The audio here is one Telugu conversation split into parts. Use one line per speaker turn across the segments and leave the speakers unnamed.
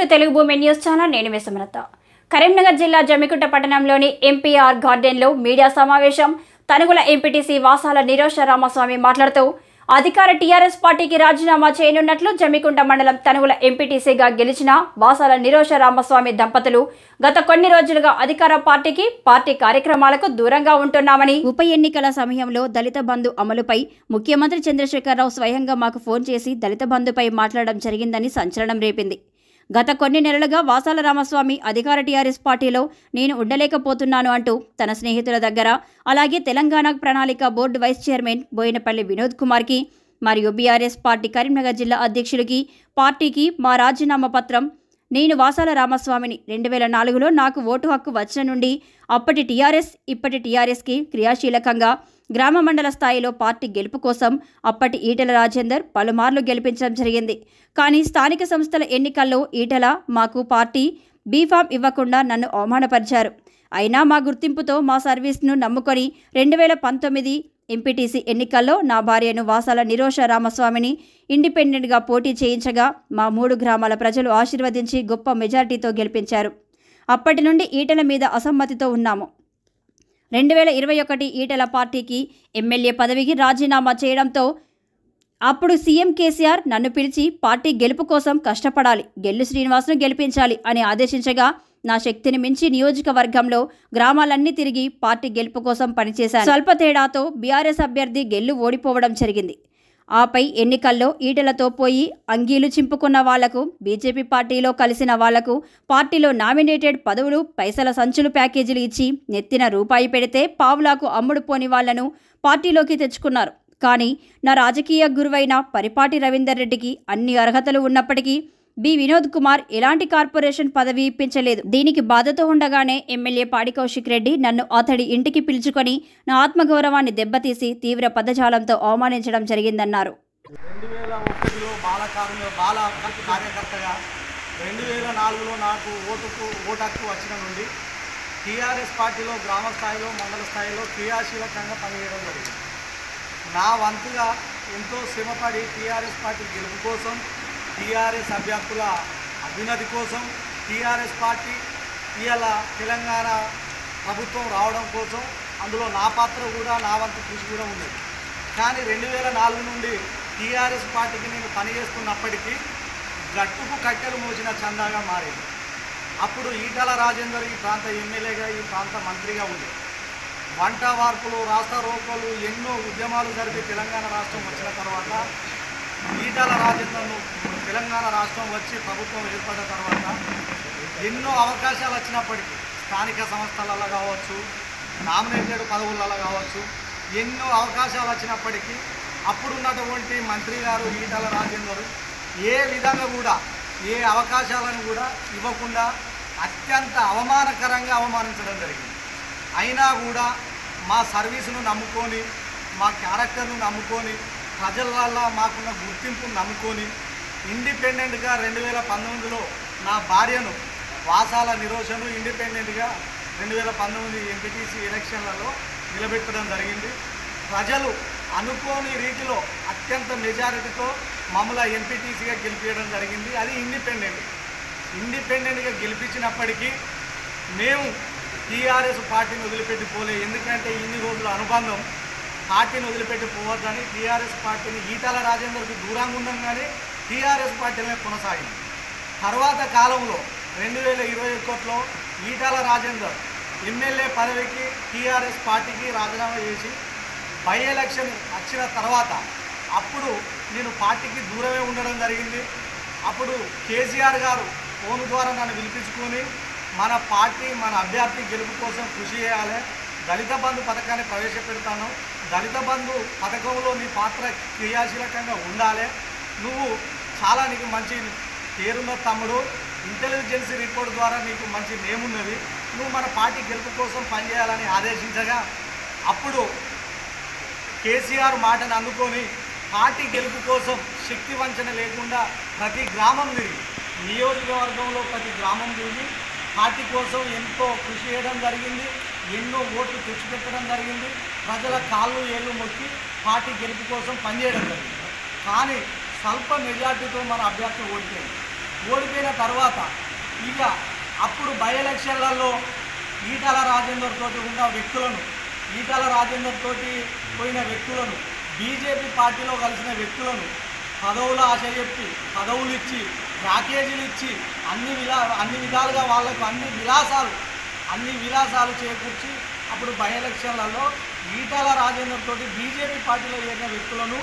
తెలుగు భూమి న్యూస్ ఛానల్ నేను విసమనత కరీంనగర్ జిల్లా జమ్మికుంట పట్టణంలోని ఎంపీఆర్ గార్డెన్లో మీడియా సమావేశం తనుగుల ఎంపీటీసీ వాసాల నిరోష రామస్వామి మాట్లాడుతూ అధికార టీఆర్ఎస్ పార్టీకి రాజీనామా చేయనున్నట్లు జమ్మికుంట మండలం తనుగుల ఎంపీటీసీగా గెలిచిన వాసాల నిరోష రామస్వామి దంపతులు గత కొన్ని రోజులుగా అధికార పార్టీకి పార్టీ కార్యక్రమాలకు దూరంగా ఉంటున్నామని ఉప ఎన్నికల సమయంలో దళిత బంధు అమలుపై ముఖ్యమంత్రి చంద్రశేఖరరావు స్వయంగా మాకు ఫోన్ చేసి దళిత బంధుపై మాట్లాడడం జరిగిందని సంచలనం రేపింది గత కొన్ని నెలలుగా వాసాల రామస్వామి అధికార టీఆర్ఎస్ పార్టీలో నేను ఉండలేకపోతున్నాను అంటూ తన స్నేహితుల దగ్గర అలాగే తెలంగాణ ప్రణాళిక board vice chairman Boinapally Vinod కుమార్కి మరియు బీఆర్ఎస్ పార్టీ కరీంనగర్ జిల్లా అధ్యక్షుడికి పార్టీకి మా రాజీనామా పత్రం నేను వాసాల రామస్వామిని రెండు వేల నాలుగులో నాకు ఓటు హక్కు వచ్చిన నుండి అప్పటి టీఆర్ఎస్ ఇప్పటి టీఆర్ఎస్కి క్రియాశీలకంగా గ్రామ మండల స్థాయిలో పార్టీ గెలుపు కోసం అప్పటి ఈటెల రాజేందర్ పలుమార్లు గెలిపించడం జరిగింది కానీ స్థానిక సంస్థల ఎన్నికల్లో ఈటెల మాకు పార్టీ బీఫామ్ ఇవ్వకుండా నన్ను అవమానపరిచారు అయినా మా గుర్తింపుతో మా సర్వీస్ను నమ్ముకొని రెండు వేల పంతొమ్మిది ఎంపీటీసీ ఎన్నికల్లో నా భార్యను వాసాల నిరోష రామస్వామిని ఇండిపెండెంట్గా పోటీ చేయించగా మా మూడు గ్రామాల ప్రజలు ఆశీర్వదించి గొప్ప మెజార్టీతో గెలిపించారు అప్పటి నుండి ఈటెల మీద అసమ్మతితో ఉన్నాము రెండు వేల ఇరవై ఒకటి ఈటెల పార్టీకి ఎమ్మెల్యే పదవికి రాజీనామా చేయడంతో అప్పుడు సీఎం కేసీఆర్ నన్ను పిలిచి పార్టీ గెలుపు కోసం కష్టపడాలి గెల్లు శ్రీనివాస్ను గెలిపించాలి అని ఆదేశించగా నా శక్తిని మించి నియోజకవర్గంలో గ్రామాలన్నీ తిరిగి పార్టీ గెలుపు కోసం పనిచేశాను స్వల్ప తేడాతో బీఆర్ఎస్ అభ్యర్థి గెల్లు ఓడిపోవడం జరిగింది ఆపై ఎన్నికల్లో ఈటెలతో పోయి అంగీలు చింపుకున్న వాళ్లకు బీజేపీ పార్టీలో కలిసిన వాళ్లకు పార్టీలో నామినేటెడ్ పదవులు పైసల సంచులు ప్యాకేజీలు ఇచ్చి నెత్తిన రూపాయి పెడితే పావులాకు అమ్ముడు పోని వాళ్లను పార్టీలోకి తెచ్చుకున్నారు కానీ నా రాజకీయ గురువైన పరిపాటి రవీందర్ రెడ్డికి అన్ని అర్హతలు ఉన్నప్పటికీ బి వినోద్ కుమార్ ఎలాంటి కార్పొరేషన్ పదవి ఇప్పించలేదు దీనికి బాధతో ఉండగానే ఎమ్మెల్యే పాడి కౌశిక్ రెడ్డి నన్ను అతడి ఇంటికి పిలుచుకొని నా ఆత్మగౌరవాన్ని దెబ్బతీసి తీవ్ర పదజాలంతో అవమానించడం జరిగిందన్నారు
రెండు వేల ఒకటిలో బాల కార్య బాల కార్యకర్తగా రెండు వేల నాలుగులో నాకు ఓటుకు ఓటు హక్కు వచ్చిన నుండి టీఆర్ఎస్ పార్టీలో గ్రామ స్థాయిలో మండల స్థాయిలో క్రియాశీలకంగా పనిచేయడం జరిగింది నా వంతుగా ఎంతో శ్రమపడి టీఆర్ఎస్ పార్టీ గెలుపు కోసం టీఆర్ఎస్ అభ్యర్థుల అభ్యున్నతి కోసం టీఆర్ఎస్ పార్టీ ఇవాళ తెలంగాణ ప్రభుత్వం రావడం కోసం అందులో నా పాత్ర కూడా నా వంతు కృషి కూడా ఉంది కానీ రెండు వేల నాలుగు నుండి టీఆర్ఎస్ పార్టీకి నేను పనిచేస్తున్నప్పటికీ గట్టుకు కట్టెలు మోసిన చందాగా మారింది అప్పుడు ఈటల రాజేందర్ ఈ ప్రాంత ఎమ్మెల్యేగా ఈ ప్రాంత మంత్రిగా ఉంది వంట వార్పులు రాస్తా రోకోలు ఎన్నో ఉద్యమాలు జరిపి తెలంగాణ రాష్ట్రం వచ్చిన తర్వాత ఈటల రాజేందర్ను తెలంగాణ రాష్ట్రం వచ్చి ప్రభుత్వం ఏర్పడిన తర్వాత ఎన్నో అవకాశాలు వచ్చినప్పటికీ స్థానిక సంస్థలలో కావచ్చు నామినేటెడ్ పదవులలో కావచ్చు ఎన్నో అవకాశాలు వచ్చినప్పటికీ అప్పుడున్నటువంటి మంత్రి గారు ఈటల రాజేందర్ ఏ విధంగా కూడా ఏ అవకాశాలను కూడా ఇవ్వకుండా అత్యంత అవమానకరంగా అవమానించడం జరిగింది అయినా కూడా మా సర్వీసును నమ్ముకొని మా క్యారెక్టర్ను నమ్ముకొని ప్రజల వల్ల మాకున్న గుర్తింపును నమ్ముకొని ఇండిపెండెంట్గా రెండు వేల పంతొమ్మిదిలో నా భార్యను వాసాల నిరోషను ఇండిపెండెంట్గా రెండు వేల పంతొమ్మిది ఎంపీటీసీ ఎలక్షన్లలో నిలబెట్టడం జరిగింది ప్రజలు అనుకోని రీతిలో అత్యంత మెజారిటీతో మమ్మల్ని ఎంపీటీసీగా గెలిపించడం జరిగింది అది ఇండిపెండెంట్ ఇండిపెండెంట్గా గెలిపించినప్పటికీ మేము టీఆర్ఎస్ పార్టీని వదిలిపెట్టి పోలే ఎందుకంటే ఇన్ని రోజుల అనుబంధం పార్టీని వదిలిపెట్టి పోవద్దని టీఆర్ఎస్ పార్టీని ఈటల రాజేందర్కి దూరంగా ఉండంగానే టీఆర్ఎస్ పార్టీనే కొనసాగింది తర్వాత కాలంలో రెండు వేల ఇరవై ఒకటిలో ఈటల రాజేందర్ ఎమ్మెల్యే పదవికి టీఆర్ఎస్ పార్టీకి రాజీనామా చేసి బై ఎలక్షన్ వచ్చిన తర్వాత అప్పుడు నేను పార్టీకి దూరమే ఉండడం జరిగింది అప్పుడు కేసీఆర్ గారు ఫోన్ ద్వారా నన్ను పిలిపించుకొని మన పార్టీ మన అభ్యర్థి గెలుపు కోసం కృషి చేయాలి దళిత బంధు పథకాన్ని ప్రవేశపెడతాను దళిత బంధు పథకంలో నీ పాత్ర క్రియాశీలకంగా ఉండాలి నువ్వు చాలా నీకు మంచి పేరున్న తమ్ముడు ఇంటెలిజెన్స్ రిపోర్ట్ ద్వారా నీకు మంచి నేమ్ ఉన్నది నువ్వు మన పార్టీ గెలుపు కోసం పనిచేయాలని ఆదేశించగా అప్పుడు కేసీఆర్ మాటను అందుకొని పార్టీ గెలుపు కోసం శక్తి వంచన లేకుండా ప్రతి గ్రామం తిరిగి నియోజకవర్గంలో ప్రతి గ్రామం తిరిగి పార్టీ కోసం ఎంతో కృషి చేయడం జరిగింది ఎన్నో ఓట్లు తెచ్చిపెట్టడం జరిగింది ప్రజల కాళ్ళు ఏళ్ళు మొక్కి పార్టీ గెలుపు కోసం పనిచేయడం జరిగింది కానీ స్వల్ప మెజార్టీతో మన అభ్యర్థి ఓడిపోయింది ఓడిపోయిన తర్వాత ఇక అప్పుడు బై ఎలక్షన్లలో ఈటల రాజేందర్ తోటి ఉన్న వ్యక్తులను ఈటల రాజేందర్ తోటి పోయిన వ్యక్తులను బీజేపీ పార్టీలో కలిసిన వ్యక్తులను పదవులు ఆశ చెప్పి పదవులు ఇచ్చి ప్యాకేజీలు ఇచ్చి అన్ని విలా అన్ని విధాలుగా వాళ్ళకు అన్ని విలాసాలు అన్ని విలాసాలు చేకూర్చి అప్పుడు బై ఎలక్షన్లలో ఈటల రాజేందర్ తోటి బీజేపీ పార్టీలో చేరిన వ్యక్తులను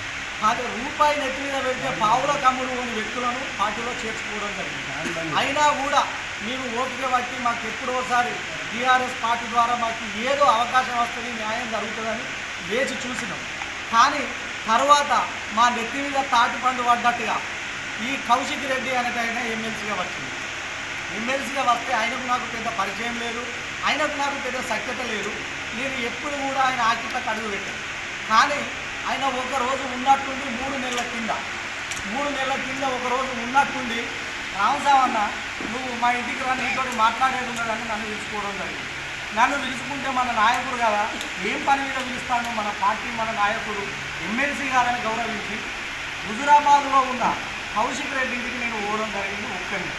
అది రూపాయి నెత్తి మీద పెడితే పావుల కమ్ముడు అని వ్యక్తులను పార్టీలో చేర్చుకోవడం జరిగింది అయినా కూడా మీరు ఓపిక బట్టి మాకు ఎప్పుడోసారి టీఆర్ఎస్ పార్టీ ద్వారా మాకు ఏదో అవకాశం వస్తుంది న్యాయం జరుగుతుందని వేచి చూసినాం కానీ తర్వాత మా నెత్తి మీద తాటి పండు పడ్డట్టుగా ఈ కౌశిక్ రెడ్డి అనేట ఆయన ఎమ్మెల్సీగా వచ్చింది ఎమ్మెల్సీగా వస్తే ఆయనకు నాకు పెద్ద పరిచయం లేదు ఆయనకు నాకు పెద్ద సఖ్యత లేదు నేను ఎప్పుడు కూడా ఆయన ఆకిట్లకు అడుగు పెట్టాను కానీ ఆయన ఒక రోజు ఉన్నట్టుండి మూడు నెలల కింద మూడు నెలల కింద ఒక రోజు ఉన్నట్టుండి రామసావన్న నువ్వు మా ఇంటికి రా నీతో మాట్లాడేది ఉన్నదని నన్ను పిలుచుకోవడం జరిగింది నన్ను పిలుచుకుంటే మన నాయకుడు కదా ఏం పని మీద పిలుస్తాను మన పార్టీ మన నాయకుడు ఎమ్మెల్సీ గారని గౌరవించి హుజురాబాద్లో ఉన్న కౌశిక్ రెడ్డి ఇంటికి నేను పోవడం జరిగింది ఒక్కడిని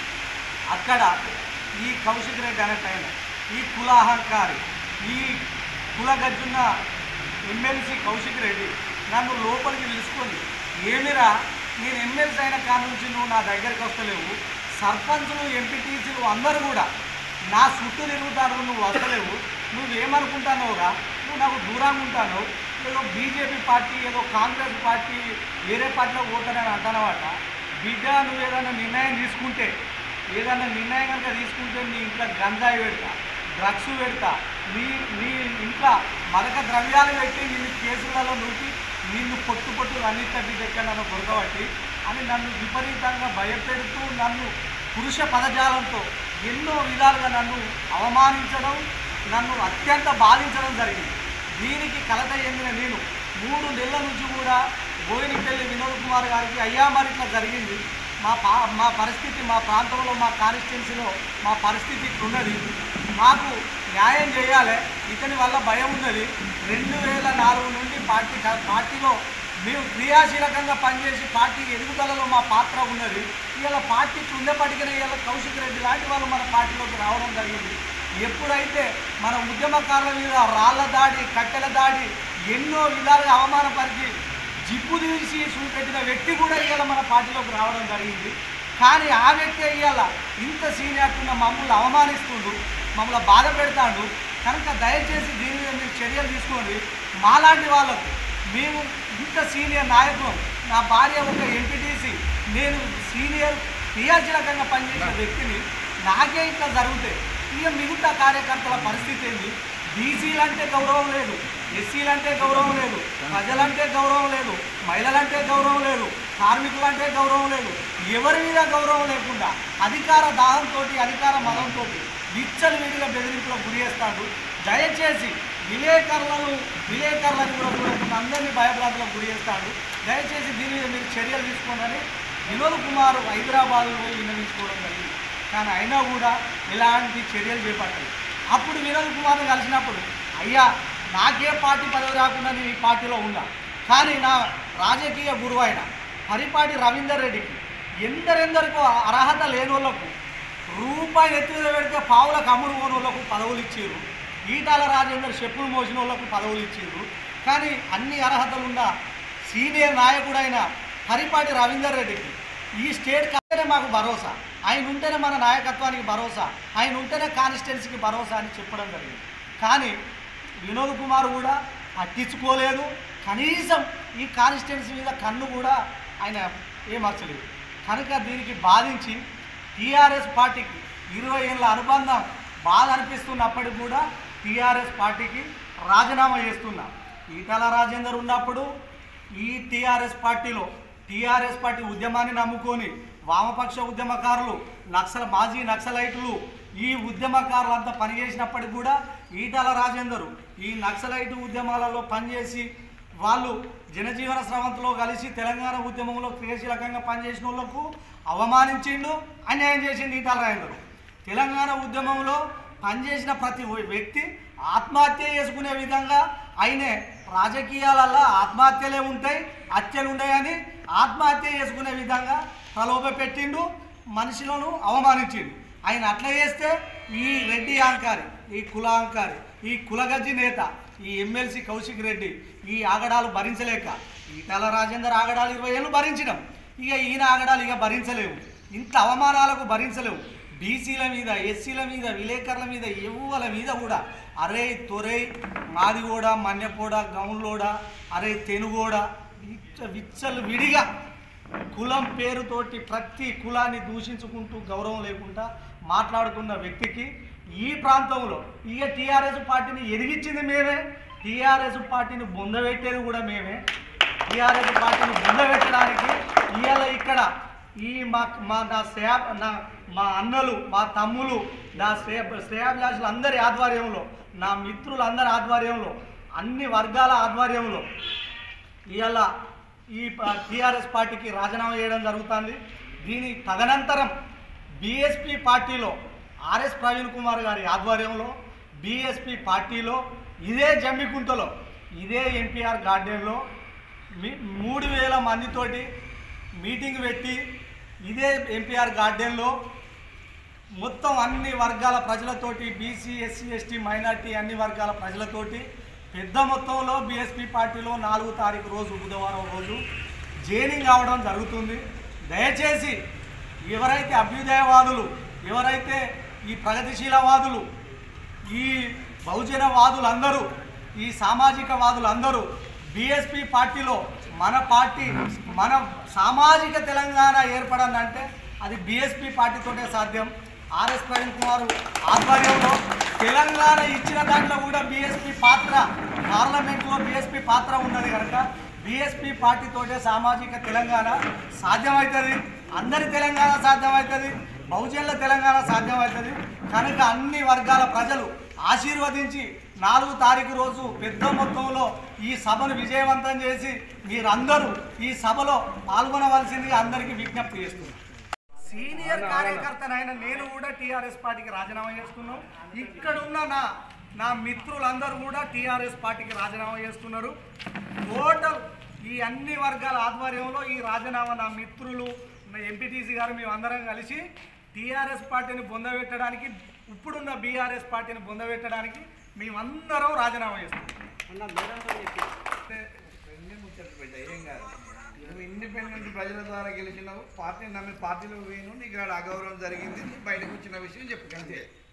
అక్కడ ఈ కౌశిక్ రెడ్డి అనే ఆయన ఈ కుల అహంకారి ఈ కుల గజ్జున్న ఎమ్మెల్సీ కౌశిక్ రెడ్డి నన్ను లోపలికి పిలుచుకొని ఏమిరా నేను ఎమ్మెల్సీ అయిన కాడ నుంచి నువ్వు నా దగ్గరికి వస్తలేవు సర్పంచులు ఎంపీటీసీలు అందరూ కూడా నా చుట్టూ తిరుగుతారు నువ్వు వస్తలేవు నువ్వేమనుకుంటానోరా నువ్వు నాకు దూరంగా ఉంటాను ఏదో బీజేపీ పార్టీ ఏదో కాంగ్రెస్ పార్టీ వేరే పార్టీలో పోతానని అంటానమాట బిడ్డ నువ్వు ఏదైనా నిర్ణయం తీసుకుంటే ఏదైనా నిర్ణయం కనుక తీసుకుంటే నీ ఇంట్లో గంజాయి పెడతా డ్రగ్స్ పెడతా నీ నీ ఇంట్లో మరక ద్రవ్యాలు పెట్టి నిన్ను కేసులలో నూకి నిన్ను పొట్టు పొట్టు అన్నింటి బిడ్డ ఎక్కడ నన్ను కొరకబట్టి అని నన్ను విపరీతంగా భయపెడుతూ నన్ను పురుష పదజాలంతో ఎన్నో విధాలుగా నన్ను అవమానించడం నన్ను అత్యంత బాధించడం జరిగింది దీనికి కలత చెందిన నేను మూడు నెలల నుంచి కూడా బోయినపల్లి వినోద్ కుమార్ గారికి అయ్యా మరి ఇట్లా జరిగింది మా పా మా పరిస్థితి మా ప్రాంతంలో మా కాన్స్టిట్యున్సీలో మా పరిస్థితి ఇట్లున్నది మాకు న్యాయం చేయాలి ఇతని వల్ల భయం ఉన్నది రెండు వేల నాలుగు నుండి పార్టీ పార్టీలో మేము క్రియాశీలకంగా పనిచేసి పార్టీ ఎదుగుదలలో మా పాత్ర ఉన్నది ఇవాళ పార్టీ కుందపటికిన ఇవాళ కౌశిక్ రెడ్డి లాంటి వాళ్ళు మన పార్టీలోకి రావడం జరిగింది ఎప్పుడైతే మన ఉద్యమకారుల మీద రాళ్ల దాడి కట్టెల దాడి ఎన్నో విధాలుగా అవమానపరిచి జిప్పు తీసి చూపెట్టిన వ్యక్తి కూడా ఇవాళ మన పార్టీలోకి రావడం జరిగింది కానీ ఆ వ్యక్తి ఇవాళ ఇంత సీనియర్ ఉన్న మమ్మల్ని అవమానిస్తుండు మమ్మల్ని బాధ పెడతాడు కనుక దయచేసి దీని మీద మీరు చర్యలు తీసుకోండి మాలాంటి వాళ్ళకు మేము ఇంత సీనియర్ నాయకులు నా భార్య ఒక ఎంపీటీసీ నేను సీనియర్ క్రియాశీలకంగా పనిచేసే వ్యక్తిని నాకే ఇట్లా జరుగుతాయి ఇక మిగతా కార్యకర్తల పరిస్థితి ఏంది బీసీలంటే గౌరవం లేదు ఎస్సీలంటే గౌరవం లేదు ప్రజలంటే గౌరవం లేదు మహిళలంటే గౌరవం లేదు కార్మికులంటే గౌరవం లేదు ఎవరి మీద గౌరవం లేకుండా అధికార దాహంతో అధికార మదంతో విచ్చలు విడిగా బెదిరింపులకు గురి చేస్తాడు దయచేసి విలేకరులను విలేకరులను కూడా చూడకుండా అందరినీ భయభ్రాంతులకు గురి చేస్తాడు దయచేసి దీని మీద మీరు చర్యలు తీసుకోండి వినోద్ కుమార్ హైదరాబాద్లో పోయి విన్నవించుకోవడం జరిగింది కానీ అయినా కూడా ఎలాంటి చర్యలు చేపట్టాలి అప్పుడు వినోద్ కుమార్ని కలిసినప్పుడు అయ్యా నాకే పార్టీ పదవి రాకుండా నేను ఈ పార్టీలో ఉన్నా కానీ నా రాజకీయ గురువు అయిన హరిపాటి రవీందర్ రెడ్డికి ఎందరెందరికో అర్హత లేని వాళ్ళకు రూపాయి ఎత్తి మీద పెడితే పావులకు అమ్ముడు పోని వాళ్ళకు పదవులు ఇచ్చారు ఈటాల రాజేందర్ చెప్పులు మోసిన వాళ్ళకు పదవులు ఇచ్చారు కానీ అన్ని అర్హతలున్న సీనియర్ నాయకుడైన హరిపాటి రవీందర్ రెడ్డికి ఈ స్టేట్ కంటేనే మాకు భరోసా ఆయన ఉంటేనే మన నాయకత్వానికి భరోసా ఆయన ఉంటేనే కాన్స్టిట్యున్సీకి భరోసా అని చెప్పడం జరిగింది కానీ వినోద్ కుమార్ కూడా పట్టించుకోలేదు కనీసం ఈ కాన్స్టిట్యున్సీ మీద కన్ను కూడా ఆయన ఏమర్చలేదు కనుక దీనికి బాధించి టీఆర్ఎస్ పార్టీకి ఇరవై ఏళ్ళ అనుబంధం బాధ అనిపిస్తున్నప్పటికి కూడా టీఆర్ఎస్ పార్టీకి రాజీనామా చేస్తున్నా ఈటల రాజేందర్ ఉన్నప్పుడు ఈ టీఆర్ఎస్ పార్టీలో టీఆర్ఎస్ పార్టీ ఉద్యమాన్ని నమ్ముకొని వామపక్ష ఉద్యమకారులు నక్సల మాజీ నక్సలైట్లు ఈ ఉద్యమకారులు అంతా పనిచేసినప్పటికి కూడా ఈటల రాజేందరు ఈ నక్సలైట్ ఉద్యమాలలో పనిచేసి వాళ్ళు జనజీవన స్రవంతిలో కలిసి తెలంగాణ ఉద్యమంలో క్రియాశీలకంగా పనిచేసిన వాళ్ళకు అవమానించిండు అన్యాయం చేసిండు ఈటల రాజేందరు తెలంగాణ ఉద్యమంలో పనిచేసిన ప్రతి వ్యక్తి ఆత్మహత్య చేసుకునే విధంగా ఆయనే రాజకీయాలలో ఆత్మహత్యలే ఉంటాయి హత్యలు ఉంటాయని ఆత్మహత్య చేసుకునే విధంగా ప్రలోభ పెట్టిండు మనుషులను అవమానించిండు ఆయన అట్లా చేస్తే ఈ రెడ్డి అహంకారి ఈ కుల అహంకారి ఈ కులగజ్జి నేత ఈ ఎమ్మెల్సీ కౌశిక్ రెడ్డి ఈ ఆగడాలు భరించలేక ఈటల రాజేందర్ ఆగడాలు ఇరవై ఏళ్ళు భరించినాం ఇక ఈయన ఆగడాలు ఇక భరించలేము ఇంత అవమానాలకు భరించలేము బీసీల మీద ఎస్సీల మీద విలేకరుల మీద ఎవ్వల మీద కూడా అరే తొరై మాదిగోడ మన్యపోడ గౌన్లోడ అరే తెనుగోడ విచ్చ విచ్చలు విడిగా కులం పేరుతోటి ప్రతి కులాన్ని దూషించుకుంటూ గౌరవం లేకుండా మాట్లాడుతున్న వ్యక్తికి ఈ ప్రాంతంలో ఇక టీఆర్ఎస్ పార్టీని ఎదిగించింది మేమే టీఆర్ఎస్ పార్టీని బొందబెట్టేది కూడా మేమే టీఆర్ఎస్ పార్టీని బొందబెట్టడానికి ఇవాళ ఇక్కడ ఈ మా మా నా శ్రేయా నా మా అన్నలు మా తమ్ములు నా శ్రేయ శ్రేయాభిలాషులు అందరి ఆధ్వర్యంలో నా మిత్రులందరి ఆధ్వర్యంలో అన్ని వర్గాల ఆధ్వర్యంలో ఇవాళ ఈ టీఆర్ఎస్ పార్టీకి రాజీనామా చేయడం జరుగుతుంది దీని తదనంతరం బీఎస్పీ పార్టీలో ఆర్ఎస్ ప్రవీణ్ కుమార్ గారి ఆధ్వర్యంలో బీఎస్పీ పార్టీలో ఇదే జమ్మికుంటలో ఇదే ఎన్టీఆర్ గార్డెన్లో మీ మూడు వేల మందితోటి మీటింగ్ పెట్టి ఇదే ఎన్టీఆర్ గార్డెన్లో మొత్తం అన్ని వర్గాల ప్రజలతోటి బీసీ ఎస్సీ ఎస్టీ మైనార్టీ అన్ని వర్గాల ప్రజలతోటి పెద్ద మొత్తంలో బీఎస్పీ పార్టీలో నాలుగు తారీఖు రోజు బుధవారం రోజు జైనింగ్ అవడం జరుగుతుంది దయచేసి ఎవరైతే అభ్యుదయవాదులు ఎవరైతే ఈ ప్రగతిశీలవాదులు ఈ బహుజనవాదులందరూ ఈ సామాజికవాదులందరూ బీఎస్పీ పార్టీలో మన పార్టీ మన సామాజిక తెలంగాణ ఏర్పడాలంటే అది బీఎస్పీ పార్టీతోనే సాధ్యం ఆర్ఎస్ ప్రవీణ్ కుమార్ ఆధ్వర్యంలో తెలంగాణ ఇచ్చిన దాంట్లో కూడా బీఎస్పీ పాత్ర పార్లమెంట్లో బీఎస్పీ పాత్ర ఉన్నది కనుక బీఎస్పీ పార్టీతోటే సామాజిక తెలంగాణ సాధ్యమవుతుంది అందరి తెలంగాణ సాధ్యమవుతుంది బహుజనుల తెలంగాణ సాధ్యమవుతుంది కనుక అన్ని వర్గాల ప్రజలు ఆశీర్వదించి నాలుగు తారీఖు రోజు పెద్ద మొత్తంలో ఈ సభను విజయవంతం చేసి మీరందరూ ఈ సభలో పాల్గొనవలసిందిగా అందరికీ విజ్ఞప్తి చేస్తున్నాను సీనియర్ కార్యకర్తనైన నేను కూడా టీఆర్ఎస్ పార్టీకి రాజీనామా చేస్తున్నాం ఇక్కడున్న నా నా మిత్రులందరూ కూడా టీఆర్ఎస్ పార్టీకి రాజీనామా చేస్తున్నారు టోటల్ ఈ అన్ని వర్గాల ఆధ్వర్యంలో ఈ రాజీనామా నా మిత్రులు నా ఎంపీటీసీ గారు మేమందరం కలిసి టీఆర్ఎస్ పార్టీని బొందబెట్టడానికి ఇప్పుడున్న బీఆర్ఎస్ పార్టీని బొందబెట్టడానికి మేమందరం రాజీనామా చేస్తున్నాం
అంటే రెండే ముచ్చట్లు బిడ్డ ఏం కాదు నువ్వు ఇండిపెండెంట్ ప్రజల ద్వారా గెలిచినావు పార్టీని నమ్మి పార్టీలో పోయిను నీకు ఇక్కడ అగౌరవం జరిగింది నువ్వు బయటకు వచ్చిన విషయం చెప్పు అంతే